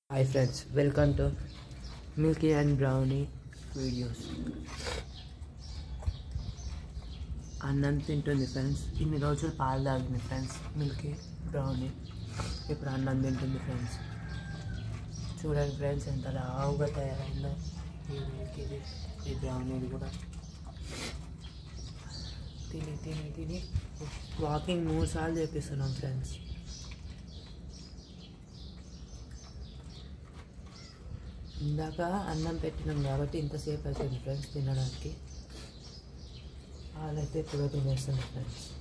hi friends welcome to milky and brownie videos అన్నం తింటుంది friends ఇన్ని రోజులు పాలు తాగింది ఫ్రెండ్స్ మిల్కీ బ్రౌనీ ఇప్పుడు అన్నం తింటుంది ఫ్రెండ్స్ చూడండి ఫ్రెండ్స్ ఎంత లావుగా తయారైందో ఈ మిల్కీది ఈ బ్రౌనీది కూడా తిని తిని తిని వాకింగ్ మూడు సార్లు చేపిస్తున్నాం ఫ్రెండ్స్ ఇందాక అన్నం పెట్టినాం కాబట్టి ఇంతసేపు అయిపోయింది ఫ్రెండ్స్ తినడానికి వాళ్ళైతే ఎప్పుడో తినేస్తుంది ఫ్రెండ్స్